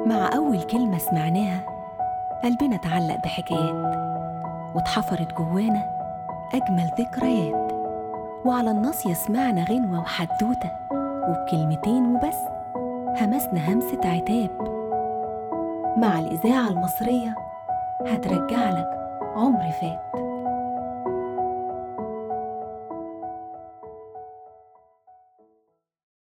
مع أول كلمة سمعناها قلبنا اتعلق بحكايات واتحفرت جوانا أجمل ذكريات وعلى الناصية سمعنا غنوة وحدوتة وبكلمتين وبس همسنا همسة عتاب مع الإذاعة المصرية هترجع لك عمر فات